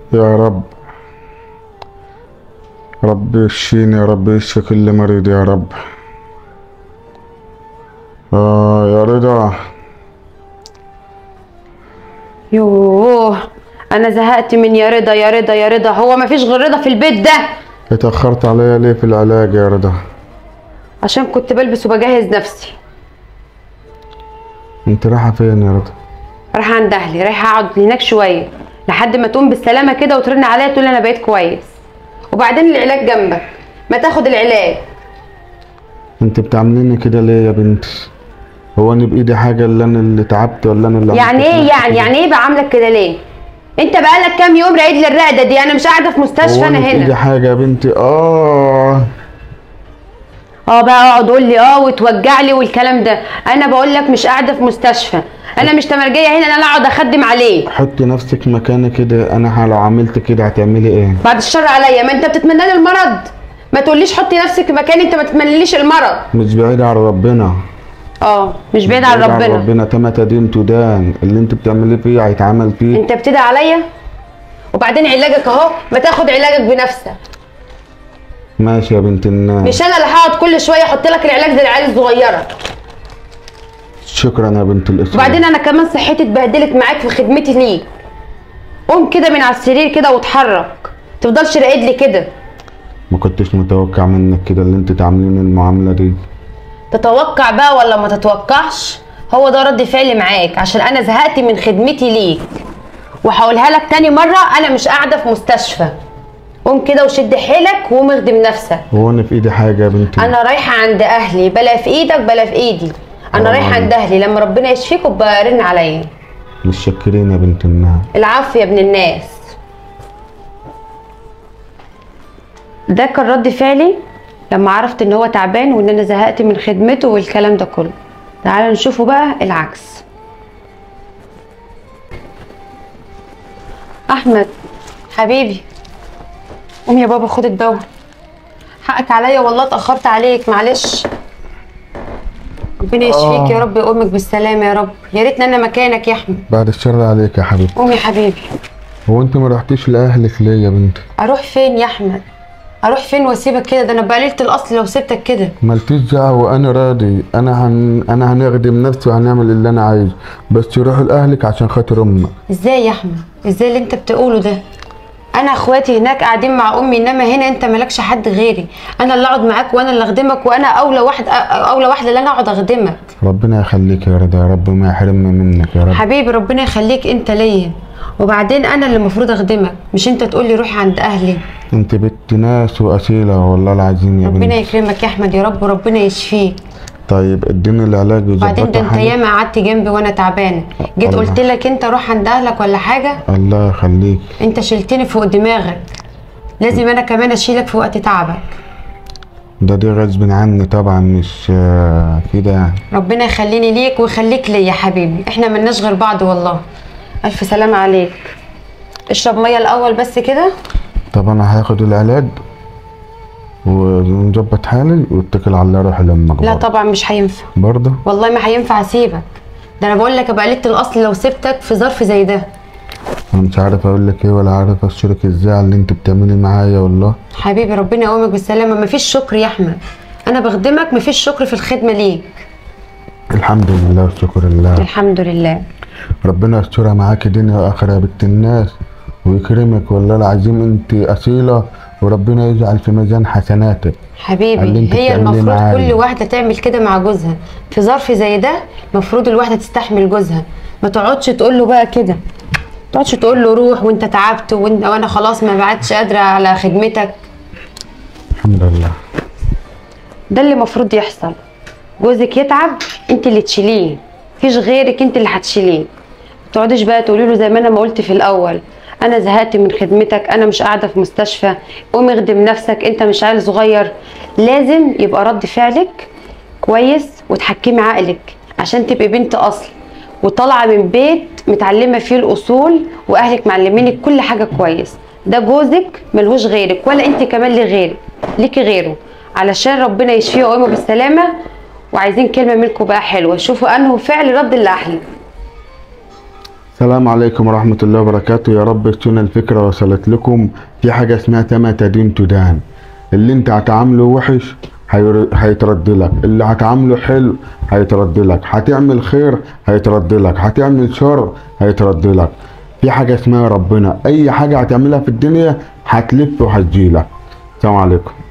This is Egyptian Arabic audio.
يا رب رب يشفيني يا رب يشفي كل مريض يا رب آه يا رضا يوه انا زهقت من يا رضا يا رضا يا رضا هو مفيش غير رضا في البيت ده اتأخرت عليا ليه في العلاج يا رضا عشان كنت بلبس وبجهز نفسي انت رايحة فين يا رضا رايحه عند اهلي رايحه اقعد هناك شويه لحد ما تقوم بالسلامه كده وترن عليا تقول لي انا بقيت كويس وبعدين العلاج جنبك ما تاخد العلاج انت بتعامليني كده ليه يا بنتي هو انا بايدي حاجة اللي انا اللي تعبت ولا انا اللي يعني عملت ايه نفسي يعني كده؟ يعني ايه بعاملك كده ليه انت بقالك كام يوم رايد لي الرقده دي انا مش قاعده في هو مستشفى انا بايدي هنا حاجة يا بنتي اه اه بقى اقعد قول لي اه وتوجع لي والكلام ده انا بقول لك مش قاعده في مستشفى انا مش تمرجيه هنا ان انا اقعد اخدم عليه حطي نفسك مكاني كده انا لو عملت كده هتعملي ايه بعد الشر عليا ما انت بتتمنى لي المرض ما تقوليش حطي نفسك مكاني انت ما تتمنليش المرض مش بعيد عن ربنا اه مش بعيد عن بعيد ربنا ربنا تما تدين تدان اللي انت بتعمليه فيه هيتعمل فيه انت بتدعي عليا وبعدين علاجك اهو ما تاخد علاجك بنفسك ماشي يا بنت الناس مش انا اللي هقعد كل شويه احط لك العلاج زي العيال الصغيره شكرا يا بنت الاسلام وبعدين انا كمان صحتي اتبهدلت معاك في خدمتي ليك قوم كده من على السرير كده واتحرك تفضلش راقد لي كده ما كنتش متوقع منك كده اللي انت تعملين المعامله دي تتوقع بقى ولا ما تتوقعش هو ده رد فعلي معاك عشان انا زهقت من خدمتي ليك وهقولها لك تاني مره انا مش قاعده في مستشفى قوم كده وشد حيلك وقوم اخدم نفسك هو انا في ايدي حاجه يا بنتي انا رايحه عند اهلي بلا في ايدك بلا في ايدي انا آه. رايحه عند اهلي لما ربنا يشفيك وابقى رن عليا مش شاكرين يا بنت الناس العفو يا ابن الناس ده كان رد فعلي لما عرفت ان هو تعبان وان انا زهقت من خدمته والكلام ده كله تعالوا نشوفوا بقى العكس احمد حبيبي قوم يا بابا خد الدواء حقك عليا والله اتاخرت عليك معلش ربنا يشفيك يا رب يقومك بالسلامه يا رب يا ريتني انا مكانك يا احمد بعد الشر عليك يا حبيبي قوم يا حبيبي هو انت ما رحتيش لاهلك ليه يا بنتي اروح فين يا احمد اروح فين واسيبك كده ده انا بقليلة الاصل لو سبتك كده مالكيش دعوه انا راضي انا هن... انا هنخدم نفسي وهنعمل اللي انا عايزه بس روحي لاهلك عشان خاطر امك ازاي يا احمد ازاي اللي انت بتقوله ده انا اخواتي هناك قاعدين مع امي انما هنا انت مالكش حد غيري انا اللي اقعد معاك وانا اللي اخدمك وانا اولى واحد اولى واحده اللي انا اقعد اخدمك ربنا يخليك يا رضا يا رب ما يحرمني منك يا رب حبيبي ربنا يخليك انت ليا وبعدين انا اللي المفروض اخدمك مش انت تقول لي روحي عند اهلي انت بنت ناس واصيله والله العظيم يا ربنا بنتي يكرمك يا احمد يا رب وربنا يشفيك طيب اديني العلاج بعدين ده وظبطي انت حاجه ياما قعدت جنبي وانا تعبانه جيت الله. قلت لك انت روح عند اهلك ولا حاجه الله يخليك انت شلتني فوق دماغك لازم انا كمان اشيلك في وقت تعبك ده دي غصب عني طبعا مش آه، كده يعني ربنا يخليني ليك ويخليك ليا يا حبيبي احنا ملناش غير بعض والله الف سلامة عليك اشرب ميه الاول بس كده طب انا هاخد العلاج ونظبط حالي واتكل على الله روح لامك لا برضه. طبعا مش هينفع برضه والله ما هينفع اسيبك ده انا بقول لك ابقى قلت الاصل لو سبتك في ظرف زي ده انا مش عارف اقول لك ايه ولا عارف اشكرك ازاي على اللي انت بتعملي معايا والله حبيبي ربنا يقومك بالسلامه مفيش شكر يا احمد انا بخدمك مفيش شكر في الخدمه ليك الحمد لله والشكر لله الحمد لله ربنا يسترها معاكي دنيا واخره يا بنت الناس ويكرمك والله العظيم انت اصيله وربنا يجعل في ميزان حسناتك اللي حبيبي انت هي بتعمليه المفروض معايا. كل واحده تعمل كده مع جوزها في ظرف زي ده المفروض الواحده تستحمل جوزها ما تقعدش تقول له بقى كده ما تقعدش تقول له روح وانت تعبت وانت وانا خلاص ما بعدش قادره على خدمتك الحمد لله ده اللي المفروض يحصل جوزك يتعب انت اللي تشيليه مفيش غيرك انت اللي هتشيليه ما تقعديش بقى تقولي له زي ما انا ما قلت في الاول انا زهقت من خدمتك انا مش قاعده في مستشفى قوم اخدم نفسك انت مش عيل صغير لازم يبقى رد فعلك كويس وتحكمي عقلك عشان تبقي بنت اصل وطالعه من بيت متعلمه فيه الاصول واهلك معلمينك كل حاجه كويس ده جوزك ملهوش غيرك ولا انت كمان ليه غيرك ليكي غيره علشان ربنا يشفيه ويقومه بالسلامه وعايزين كلمه منكم بقى حلوه شوفوا انه فعل رد اللي احلى السلام عليكم ورحمة الله وبركاته يا رب تكون الفكرة وصلت لكم في حاجة اسمها كما تدين تدان اللي انت هتعامله وحش هير- هيترد لك اللي هتعامله حلو هيترد لك هتعمل خير هيترد لك هتعمل شر هيترد لك في حاجة اسمها ربنا اي حاجة هتعملها في الدنيا هتلف وهتجيلك السلام عليكم